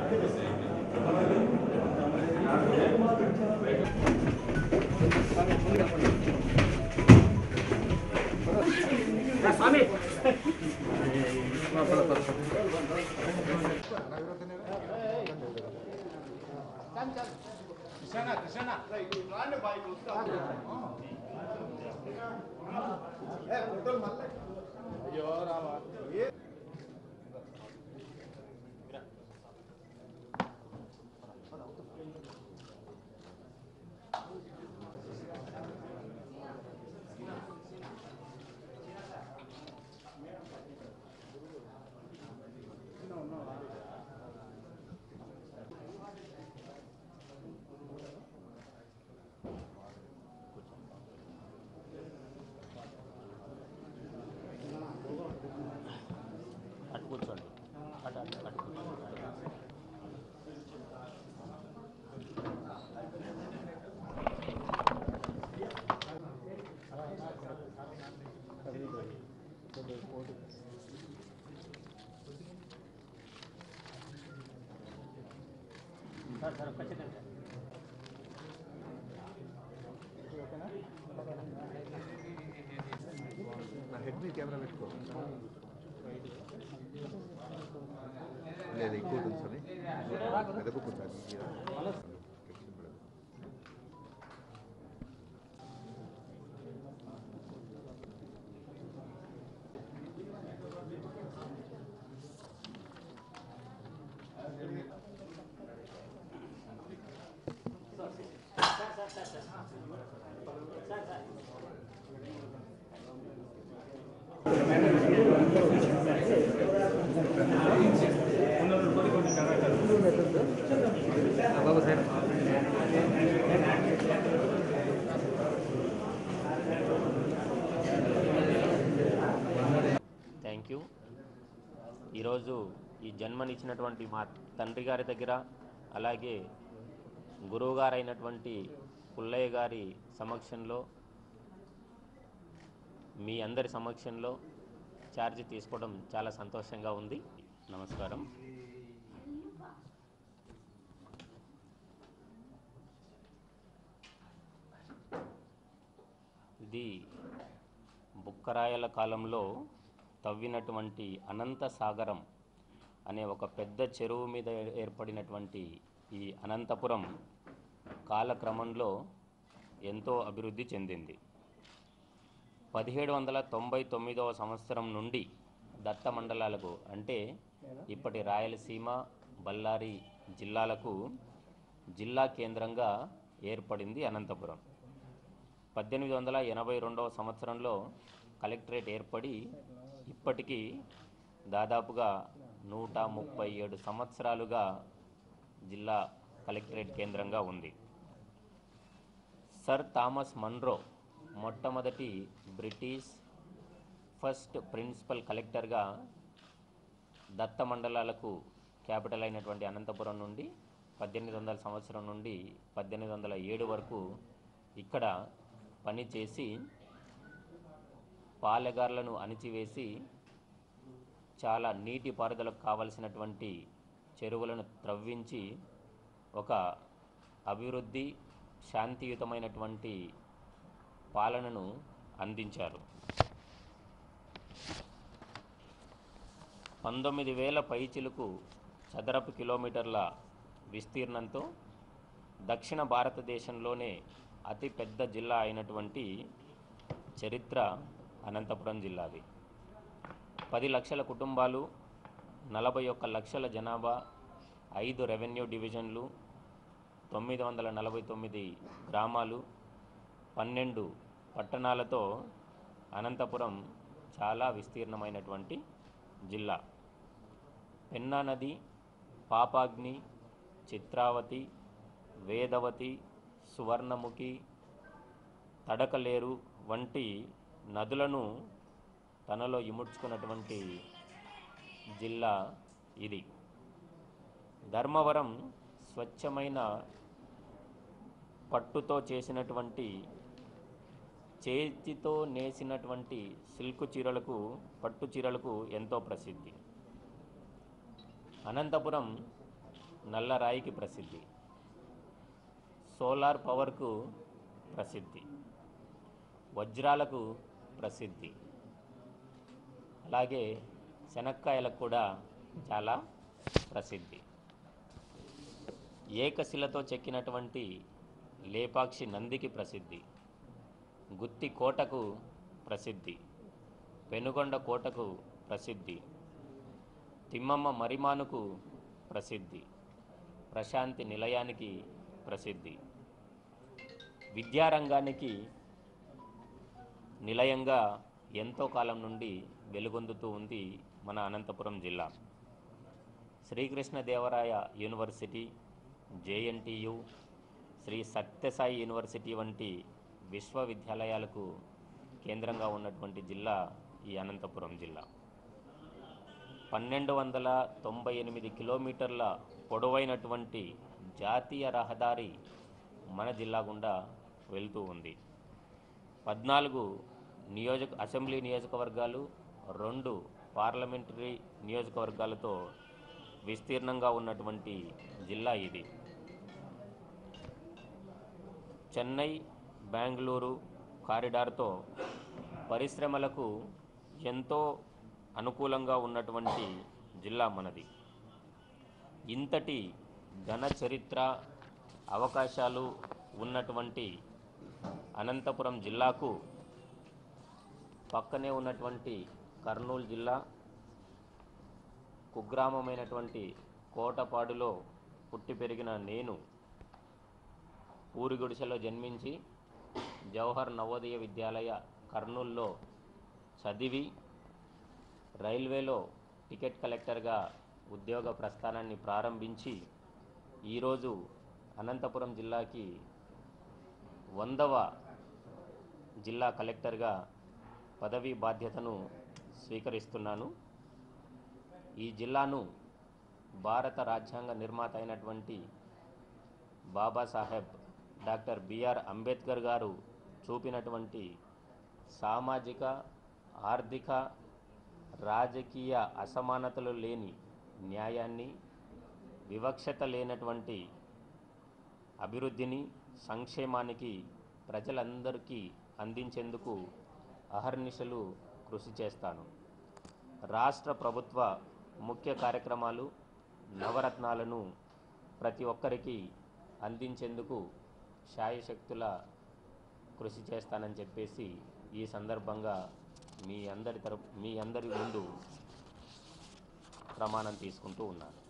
అటు కూర్చోండి అటు అటు అటు కూర్చోండి సార్ సార్ ఒక్క సెకండ్ సార్ నా హెడ్ మీద కెమెరా పెట్టుకో లేదు ఎక్కువ తెలుసుని మెదకు కొంచెం బాబు సార్ థ్యాంక్ యూ ఈరోజు ఈ జన్మనిచ్చినటువంటి మా తండ్రి గారి దగ్గర అలాగే గురువు అయినటువంటి పుల్లయ్య గారి సమక్షంలో మీ అందరి సమక్షంలో ఛార్జ్ తీసుకోవడం చాలా సంతోషంగా ఉంది నమస్కారం ఇది బుక్కరాయల కాలంలో తవ్వినటువంటి అనంత సాగరం అనే ఒక పెద్ద చెరువు మీద ఏ- ఏర్పడినటువంటి ఈ అనంతపురం కాలక్రమంలో ఎంతో అభివృద్ధి చెందింది పదిహేడు వందల తొంభై తొమ్మిదవ సంవత్సరం నుండి దత్త మండలాలకు అంటే ఇప్పటి రాయలసీమ బళ్ళారి జిల్లాలకు జిల్లా కేంద్రంగా ఏర్పడింది అనంతపురం పద్దెనిమిది వందల ఎనభై రెండవ సంవత్సరంలో కలెక్టరేట్ ఏర్పడి ఇప్పటికీ దాదాపుగా నూట ముప్పై ఏడు సంవత్సరాలుగా జిల్లా కలెక్టరేట్ కేంద్రంగా ఉంది సర్ థామస్ మన్రో మొట్టమొదటి బ్రిటిష్ ఫస్ట్ ప్రిన్సిపల్ కలెక్టర్గా దత్త మండలాలకు క్యాపిటల్ అయినటువంటి అనంతపురం నుండి పద్దెనిమిది వందల సంవత్సరం నుండి పద్దెనిమిది వందల ఏడు వరకు ఇక్కడ పనిచేసి పాలెగార్లను అణిచివేసి చాలా నీటి పారుదలకు కావలసినటువంటి చెరువులను త్రవ్వించి ఒక అభివృద్ధి శాంతియుతమైనటువంటి పాలనను అందించారు పంతొమ్మిది వేల పైచిలుకు చదరపు కిలోమీటర్ల విస్తీర్ణంతో దక్షిణ భారతదేశంలోనే అతి పెద్ద జిల్లా అయినటువంటి చరిత్ర అనంతపురం జిల్లాది పది లక్షల కుటుంబాలు నలభై ఒక్క లక్షల జనాభా ఐదు రెవెన్యూ డివిజన్లు తొమ్మిది వందల నలభై తొమ్మిది గ్రామాలు పన్నెండు పట్టణాలతో అనంతపురం చాలా విస్తీర్ణమైనటువంటి జిల్లా పెన్నా నది పాపాగ్ని చిత్రావతి వేదవతి సువర్ణముఖి తడకలేరు వంటి నదులను తనలో ఇముడ్చుకున్నటువంటి జిల్లా ఇది ధర్మవరం స్వచ్ఛమైన పట్టుతో చేసినటువంటి చేతితో నేసినటువంటి సిల్క్ చీరలకు పట్టు చీరలకు ఎంతో ప్రసిద్ధి అనంతపురం నల్లరాయికి ప్రసిద్ధి సోలార్ పవర్కు ప్రసిద్ధి వజ్రాలకు ప్రసిద్ధి అలాగే శనక్కాయలకు కూడా చాలా ప్రసిద్ధి ఏకశిలతో చెక్కినటువంటి లేపాక్షి నందికి ప్రసిద్ధి గుత్తి కోటకు ప్రసిద్ధి పెనుగొండ కోటకు ప్రసిద్ధి తిమ్మమ్మ మరిమానుకు ప్రసిద్ధి ప్రశాంతి నిలయానికి ప్రసిద్ధి విద్యారంగానికి నిలయంగా ఎంతో కాలం నుండి వెలుగొందుతూ ఉంది మన అనంతపురం జిల్లా Srikrishnadevaraya university JNTU Sri Sathya Sai university వంటి విశ్వవిద్యాలయాలకు కేంద్రంగా ఉన్నటువంటి జిల్లా ఈ అనంతపురం జిల్లా పన్నెండు వందల తొంభై ఎనిమిది కిలోమీటర్ల పొడవైనటువంటి జాతీయ రహదారి మన జిల్లా గుండా వెళ్తూ ఉంది పద్నాలుగు నియోజక అసెంబ్లీ నియోజకవర్గాలు రెండు పార్లమెంటరీ నియోజకవర్గాలతో విస్తీర్ణంగా ఉన్నటువంటి జిల్లా ఇది చెన్నై బెంగళూరు కారిడార్తో పరిశ్రమలకు ఎంతో అనుకూలంగా ఉన్నటువంటి జిల్లా మనది ఇంతటి ఘన చరిత్ర అవకాశాలు ఉన్నటువంటి అనంతపురం జిల్లాకు పక్కనే ఉన్నటువంటి కర్నూలు జిల్లా కుగ్రామమైనటువంటి కోటపాడులో పుట్టి పెరిగిన నేను ఊరిగుడిసెలో జన్మించి జవహర్ నవోదయ విద్యాలయ కర్నూల్లో చదివి రైల్వేలో టికెట్ కలెక్టర్గా ఉద్యోగ ప్రస్థానాన్ని ప్రారంభించి ఈరోజు అనంతపురం జిల్లాకి వందవ జిల్లా కలెక్టర్గా పదవీ బాధ్యతను స్వీకరిస్తున్నాను ఈ జిల్లాను భారత రాజ్యాంగ నిర్మాత అయినటువంటి బాబాసాహెబ్ డాక్టర్ బిఆర్ అంబేద్కర్ గారు చూపినటువంటి సామాజిక ఆర్థిక రాజకీయ అసమానతలు లేని న్యాయాన్ని వివక్షత లేనటువంటి అభివృద్ధిని సంక్షేమానికి ప్రజలందరికీ అందించేందుకు అహర్నిశలు కృషి చేస్తాను రాష్ట్ర ప్రభుత్వ ముఖ్య కార్యక్రమాలు నవరత్నాలను ప్రతి ఒక్కరికి అందించేందుకు శాయశక్తుల కృషి చేస్తానని చెప్పేసి ఈ సందర్భంగా మీ అందరి తరపు మీ అందరి ముందు ప్రమాణం తీసుకుంటూ ఉన్నాను